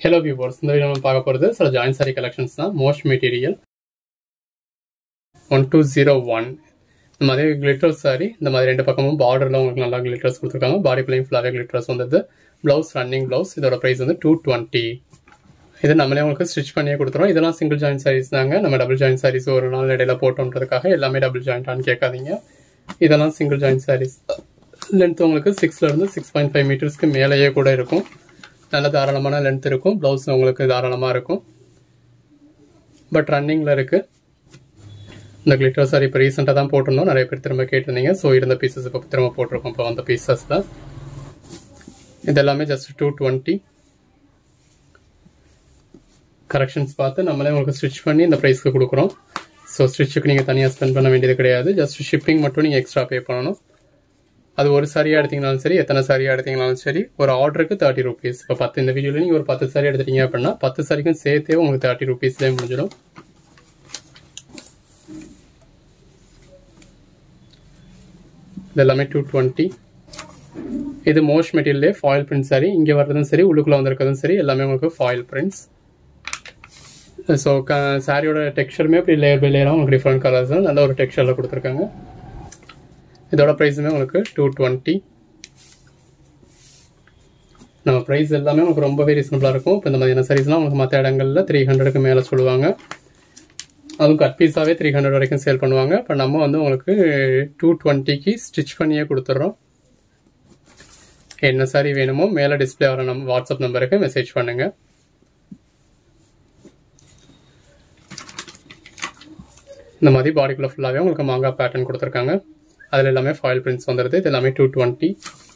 hello viewers இந்த video நம்ம பார்க்க போகிறது சில ஜாயின் சாரி கலெக்ஷன்ஸ் தான் most material one two zero one இந்த மாதிரி கிளிட்டர்ஸ் சாரி இந்த மாதிரி ரெண்டு பக்கமும் பார்டரில் உங்களுக்கு நல்லா கிளிட்டர்ஸ் கொடுத்துருக்காங்க பாடி பிள்ளையும் ஃபுல்லாகவே கிளிட்டர்ஸ் வந்தது ப்ளவுஸ் ரன்னிங் ப்ளவுஸ் இதோட ப்ரைஸ் வந்து டூ டுவெண்ட்டி இது நம்மளே உங்களுக்கு ஸ்டிச் பண்ணியே கொடுத்துரும் இதெல்லாம் சிங்கிள் ஜாயின் சாரீஸ் தாங்க நம்ம டபுள் ஜாயின் சாரீஸ் ஒரு நாள் இடையில போட்டோன்றதுக்காக எல்லாமே டபுள் ஜாயின்டான்னு கேட்காதீங்க இதெல்லாம் சிங்கிள் ஜாயின் சாரீஸ் லென்த் உங்களுக்கு சிக்ஸ்ல இருந்து சிக்ஸ் பாயிண்ட் ஃபைவ் மீட்டர்ஸ்க்கு மேலேயே கூட இருக்கும் நல்ல தாராளமான லென்த் இருக்கும் ப்ளவுஸ் உங்களுக்கு தாராளமாக இருக்கும் பட் ரன்னிங்கில் இருக்கு இந்த கிளிட்டர் சாரி இப்போ ரீசெண்டாக தான் போட்டிருந்தோம் நிறைய பேர் திரும்ப கேட்டிருந்தீங்க ஸோ இருந்த பீசஸ் இப்போ திரும்ப போட்டிருக்கோம் இப்போ வந்த பீசஸ் தான் இது எல்லாமே ஜஸ்ட் டூ டுவெண்ட்டி கரெக்ஷன்ஸ் பார்த்து நம்மளே உங்களுக்கு ஸ்டிச் பண்ணி இந்த ப்ரைஸ்க்கு கொடுக்குறோம் ஸோ ஸ்டிச்சுக்கு நீங்கள் தனியாக ஸ்பெண்ட் பண்ண வேண்டியது கிடையாது ஜஸ்ட் ஷிப்பிங் மட்டும் நீங்கள் எக்ஸ்ட்ரா பே பண்ணணும் அது ஒரு சாரியாக எடுத்தீங்கனாலும் சரி எத்தனை சாரியாக எடுத்தீங்கனாலும் சரி ஒரு ஆர்டருக்கு தேர்ட்டி ருபீஸ் இப்போ பத்து இந்த வீடியோவில் நீங்கள் ஒரு பத்து சாரி எடுத்துட்டீங்க அப்படின்னா பத்து சாரிக்கும் சேர்த்தே உங்களுக்கு தேர்ட்டி ருபீஸ்லேயே முடிஞ்சிடும் இது எல்லாமே டூ டுவெண்ட்டி இது மோஸ்ட் மெட்டீரியலே ஃபாயில் பிரிண்ட் சாரி இங்கே வர்றதும் சரி உள்ளுக்குள்ளே வந்திருக்கிறதும் சரி எல்லாமே உங்களுக்கு ஃபாயில் பிரிண்ட்ஸ் ஸோ க சாரியோட டெக்ஸ்சருமே இப்படி லேயர் பை லேயராக உங்களுக்கு டிஃப்ரெண்ட் கலர்ஸ் தான் நல்ல ஒரு டெக்ஸ்சரில் கொடுத்துருக்காங்க இதோட ப்ரைஸுமே உங்களுக்கு டூ டுவெண்ட்டி நம்ம ப்ரைஸ் எல்லாமே உங்களுக்கு ரொம்பவே ரீசனபிளாக இருக்கும் இப்போ இந்த மாதிரியான சாரீஸ்லாம் உங்களுக்கு மற்ற இடங்களில் த்ரீ ஹண்ட்ரடுக்கு மேலே சொல்லுவாங்க அதுவும் கட் பீஸாகவே த்ரீ ஹண்ட்ரட் வரைக்கும் சேல் பண்ணுவாங்க இப்போ நம்ம வந்து உங்களுக்கு டூ டுவெண்ட்டிக்கு ஸ்டிச் பண்ணியே கொடுத்துட்றோம் என்ன சாரி வேணுமோ மேலே டிஸ்பிளே ஆகிற நம்ம வாட்ஸ்அப் நம்பருக்கு மெசேஜ் பண்ணுங்கள் இந்த மாதிரி பாடிக்குள்ளே ஃபுல்லாகவே உங்களுக்கு மாங்காய் பேட்டர்ன் கொடுத்துருக்காங்க அதில் எல்லாமே ஃபாயில் பிரிண்ட்ஸ் வந்துடுது இது எல்லாமே டூ டுவெண்ட்டி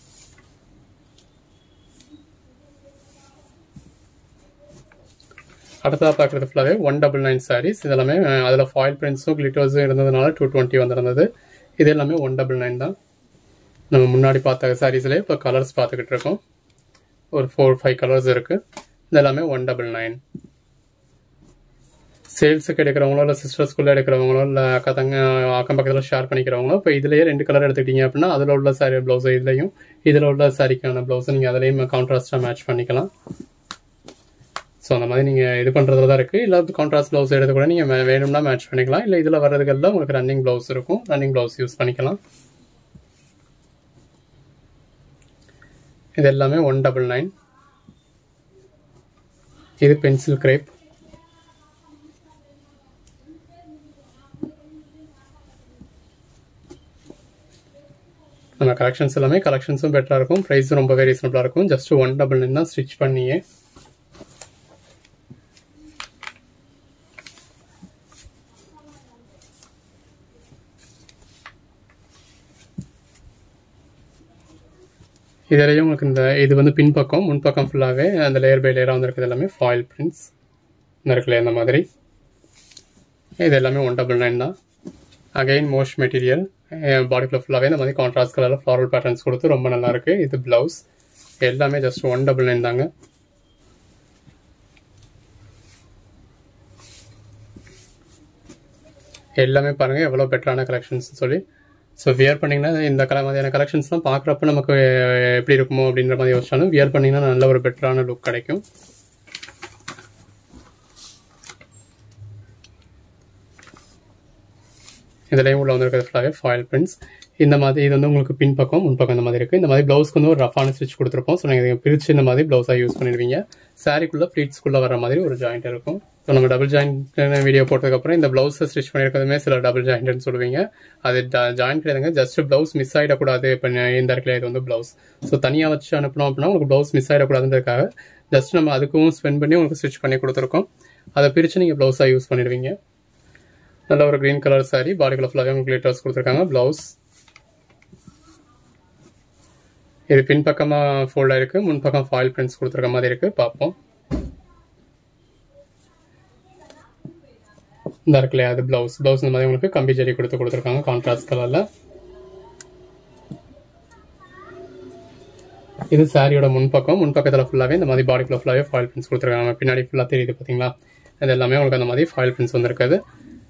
அடுத்ததாக பார்க்குறது ஃபுல்லாகவே ஒன் டபுள் நைன் சாரீஸ் இதெல்லாமே அதில் ஃபாயில் பிரிண்ட்ஸும் கிளிட்டர்ஸும் இருந்ததுனால டூ டுவெண்ட்டி வந்திருந்தது இது எல்லாமே ஒன் டபுள் நைன் தான் நம்ம முன்னாடி பார்த்த சாரீஸ்லேயே இப்போ கலர்ஸ் பார்த்துக்கிட்டு இருக்கோம் ஒரு ஃபோர் ஃபைவ் கலர்ஸ் இருக்குது இது எல்லாமே ஒன் டபுள் நைன் சேல்ஸுக்கு எடுக்கிறவங்களோ இல்லை சிஸ்டர் ஸ்கூலில் எடுக்கிறவங்களோ இல்லை அக்கா தங்க அக்கம் பக்கத்தில் ஷேர் பண்ணிக்கிறவங்களோ இப்போ இதுலேயே ரெண்டு கலர் எடுத்துக்கிட்டீங்க அப்படின்னா அதில் உள்ள சாரி ப்ளவுஸு இதுலையும் இதில் உள்ள சாரிக்கான ப்ளவுஸை நீங்கள் அதிலையும் கான்ட்ராஸ்ட்டாக மேட்ச் பண்ணிக்கலாம் ஸோ அந்த மாதிரி நீங்கள் இது பண்ணுறதுல தான் இருக்குது இல்லை கான்ட்ராஸ்ட் ப்ளவுஸ் எடுத்து கூட நீங்கள் வேணும்னா மேட்ச் பண்ணிக்கலாம் இல்லை இதில் வர்றதுக்கெல்லாம் உங்களுக்கு ரன்னிங் ப்ளவுஸ் இருக்கும் ரன்னிங் ப்ளவுஸ் யூஸ் பண்ணிக்கலாம் இது எல்லாமே ஒன் டபுள் நைன் இது பென்சில் கிரேப் நம்ம கலெக்ஷன்ஸ் எல்லாமே கலெக்ஷன்ஸும் பெட்டராக இருக்கும் ப்ரைஸும் ரொம்பவே ரீசனபிளாக இருக்கும் ஜஸ்ட் ஒன் டபுள் நைன் தான் ஸ்டிச் பண்ணியே இதிலேயும் உங்களுக்கு இந்த இது வந்து பின்பக்கம் முன்பக்கம் ஃபுல்லாகவே அந்த லேயர் பை லேயராக வந்துருக்குது எல்லாமே ஃபாயில் பிரிண்ட்ஸ் இந்த இருக்குல்ல இந்த மாதிரி இது எல்லாமே ஒன் டபுள் நைன் தான் அகைன் மோஸ்ட் மெட்டீரியல் பாடிக்குள்ள ஃபுல்லாகவே இந்த மாதிரி கான்ட்ராஸ்ட் கலரில் ஃப்ளாரல் பேட்டர்ன்ஸ் கொடுத்து ரொம்ப நல்லா இருக்கு இது ப்ளவுஸ் எல்லாமே ஜஸ்ட் ஒன் டபுள் நைன் தாங்க எல்லாமே பாருங்கள் எவ்வளோ பெட்டரான கலெக்ஷன்ஸ் சொல்லி ஸோ வியர் பண்ணிங்கன்னா இந்த கல மாதிரியான கலெக்ஷன்ஸ்லாம் பார்க்குறப்ப நமக்கு எப்படி இருக்குமோ அப்படின்ற மாதிரி யோசிச்சாலும் வியர் பண்ணிங்கன்னா நல்ல ஒரு பெட்டரான லுக் கிடைக்கும் இதுலேயும் உள்ள வந்துருக்கிறது ஃபுல்லாகவே ஃபாயில் பிரிண்ட்ஸ் இந்த மாதிரி இது வந்து உங்களுக்கு பின்பக்கம் முன்பக்கம் இந்த மாதிரி இருக்குது இந்த மாதிரி ப்ளவுஸ்க்கு வந்து ஒரு ரஃபான ஸ்டிச் கொடுத்துருப்போம் ஸோ நீங்கள் பிரித்து இந்த மாதிரி ப்ளவுஸாக யூஸ் பண்ணிடுவீங்க சாரிக்குள்ளே ப்ளீட்ஸ்க்குள்ளே வர மாதிரி ஒரு ஜாயிண்ட் இருக்கும் ஸோ நம்ம டபுள் ஜாயிண்ட் வீடியோ போட்டதுக்கப்புறம் இந்த ப்ளவுஸை ஸ்டிச் பண்ணியிருக்கிறதுமே சில டபுள் ஜாயிண்ட்னு சொல்லுவீங்க அது ஜாயிண்ட் கிடையாதுங்க ஜஸ்ட் ப்ளவுஸ் மிஸ் ஆகிடக்கூடாது இப்போ இந்த இடத்துல இது வந்து ப்ளவுஸ் ஸோ தனியாக வச்சு அனுப்பினோம் அப்படின்னா உங்களுக்கு ப்ளவுஸ் மிஸ் ஆகிடக்கூடாதுன்றதுக்காக ஜஸ்ட் நம்ம அதுக்கும் ஸ்பெண்ட் பண்ணி உங்களுக்கு ஸ்டிச் பண்ணி கொடுத்துருக்கோம் அதை பிரித்து நீங்கள் ப்ளவுஸாக யூஸ் பண்ணிடுவீங்க நல்ல ஒரு க்ரீன் கலர் சாரி பாடிக்குள்ள ஃபுல்லாகவே உங்களுக்கு glitters கொடுத்துருக்காங்க ப்ளவுஸ் இது பின்பக்கமாக ஃபோல்ட் ஆயிருக்கு முன்பக்கம் ஃபாயில் பிரிண்ட்ஸ் கொடுத்துருக்க மாதிரி இருக்கு பார்ப்போம் இந்த இருக்குல்லையா அது ப்ளவுஸ் ப்ளவுஸ் இந்த மாதிரி உங்களுக்கு கம்பி ஜரி கொடுத்து கொடுத்துருக்காங்க கான்ட்ராஸ்ட் கலரில் இது சாரியோட முன்பக்கம் முன்பக்கத்தில் ஃபுல்லாகவே இந்த மாதிரி பாடிக்குள்ள ஃபுல்லாகவே ஃபாயில் பிரிண்ட்ஸ் கொடுத்துருக்காங்க பின்னாடி ஃபுல்லாக தெரியுது பார்த்தீங்களா அது எல்லாமே உங்களுக்கு அந்த மாதிரி ஃபாயில் பிரிண்ட்ஸ் வந்திருக்குது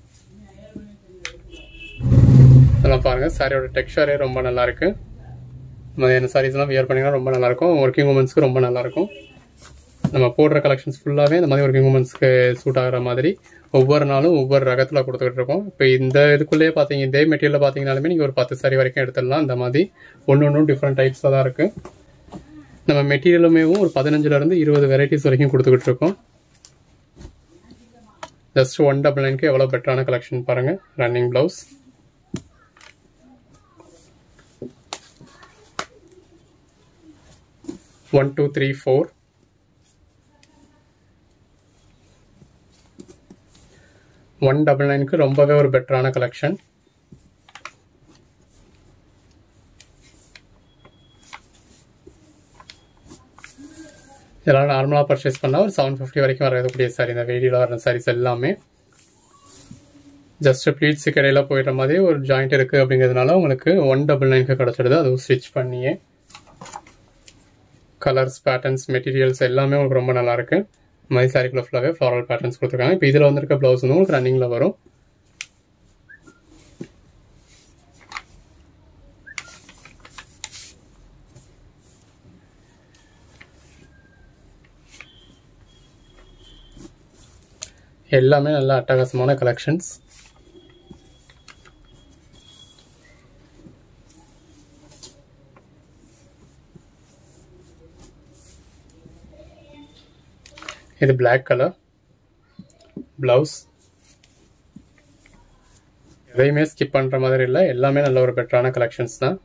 இதெல்லாம் பாருங்கள் சாரியோட டெக்ஸ்சரே ரொம்ப நல்லா இருக்கு இந்த மாதிரியான சாரீஸ்லாம் வியர் பண்ணிங்கன்னா ரொம்ப நல்லா இருக்கும் ஒர்க்கிங் உமன்ஸ்க்கு ரொம்ப நல்லா இருக்கும் நம்ம போடுற கலெக்ஷன்ஸ் ஃபுல்லாகவே இந்த மாதிரி ஒரு உமன்ஸ்க்கு சூட் ஆகிற மாதிரி ஒவ்வொரு நாளும் ஒவ்வொரு ரகத்தில் கொடுத்துக்கிட்டு இருக்கோம் இப்போ இந்த இதுக்குள்ளேயே பார்த்தீங்க இதே மெட்டீரியல் பார்த்தீங்கனாலுமே நீங்கள் ஒரு பத்து சாரி வரைக்கும் எடுத்துடலாம் இந்த மாதிரி ஒன்று ஒன்றும் டிஃப்ரெண்ட் டைப்ஸாக தான் இருக்குது நம்ம மெட்டீரியலுமேவும் ஒரு பதினஞ்சுலேருந்து இருபது வெரைட்டிஸ் வரைக்கும் கொடுத்துக்கிட்டு இருக்கோம் ஜஸ்ட் ஒன் டபுள் நைனுக்கு எவ்வளோ பெட்டரான கலெக்ஷன் பாருங்கள் running blouse one two three four one double நைனுக்கு ரொம்பவே ஒரு பெட்டரான கலெக்ஷன் இதெல்லாம் நார்மலாக பர்ச்சேஸ் பண்ணால் ஒரு செவன் ஃபிஃப்டி வரைக்கும் வரக்கூடிய சாரி இந்த வீடியோவில் வர சாரீஸ் எல்லாமே ஜஸ்ட் ப்ளீட்ஸு கடையில் போயிடுற மாதிரி ஒரு ஜாயிண்ட் இருக்குது அப்படிங்கிறதுனால உங்களுக்கு ஒன் டபுள் நைனுக்கு கிடச்சிடுது அதுவும் ஸ்டிச் பண்ணியே கலர்ஸ் பேட்டர்ன்ஸ் மெட்டீரியல்ஸ் எல்லாமே உங்களுக்கு ரொம்ப நல்லா இருக்கு மாதிரி சாரிக்குள்ள ஃபுல்லாகவே ஃப்ளாரல் பேட்டர்ன்ஸ் கொடுத்துருக்காங்க இப்போ இதில் வந்திருக்க ப்ளவுஸ் வந்து உங்களுக்கு ரன்னிங்கில் வரும் எல்லாமே நல்ல அட்டகாசமான கலெக்ஷன்ஸ் இது பிளாக் கலர் ப்ளவுஸ் எதையுமே ஸ்கிப் பண்ணுற மாதிரி இல்லை எல்லாமே நல்ல ஒரு பெட்டரான கலெக்ஷன்ஸ் தான்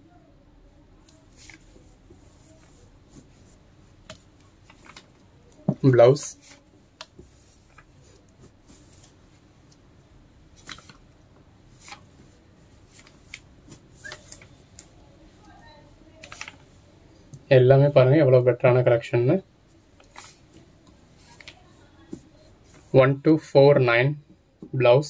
ப்ளவுஸ் எல்லாமே பாருங்க எவ்வளோ பெட்டரான கலெக்ஷன்னு one two four nine blouse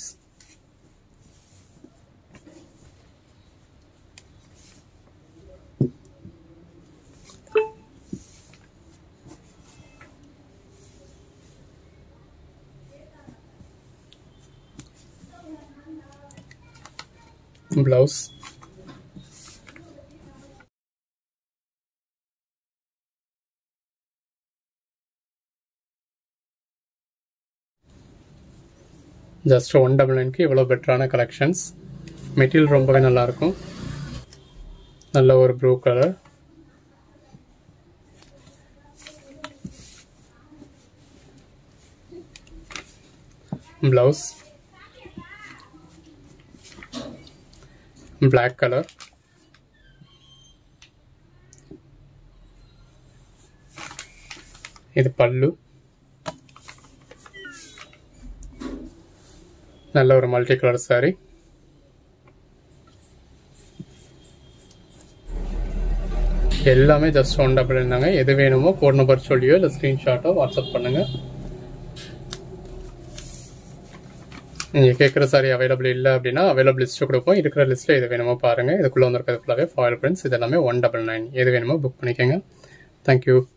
blouse just one double நைன்க்கு இவ்வளோ பெட்டரான கலெக்ஷன்ஸ் மெட்டீரியல் ரொம்பவே நல்லாயிருக்கும் நல்ல ஒரு blue colour blouse black colour இது பல்லு நல்ல ஒரு மல்டி கலர் சாரி எல்லாமே ஜஸ்ட் ஒன் டபுள் இருந்தாங்க எது வேணுமோ கோட் நம்பர் சொல்லியோ இல்லை ஸ்க்ரீன்ஷாட்டோ வாட்ஸ்அப் பண்ணுங்க நீங்கள் கேட்குற சாரி அவைலபிள் இல்லை அப்படின்னா அவைலபிள் லிஸ்ட்டு கொடுப்போம் இருக்கிற லிஸ்ட்டில் எது வேணுமோ பாருங்கள் இதுக்குள்ளே வந்திருக்கிறது ஃபுல்லாகவே ஃபாயில் பிரிண்ட்ஸ் இது எல்லாமே ஒன் டபுள் நைன் எது வேணுமோ புக் பண்ணிக்கோங்க தேங்க்யூ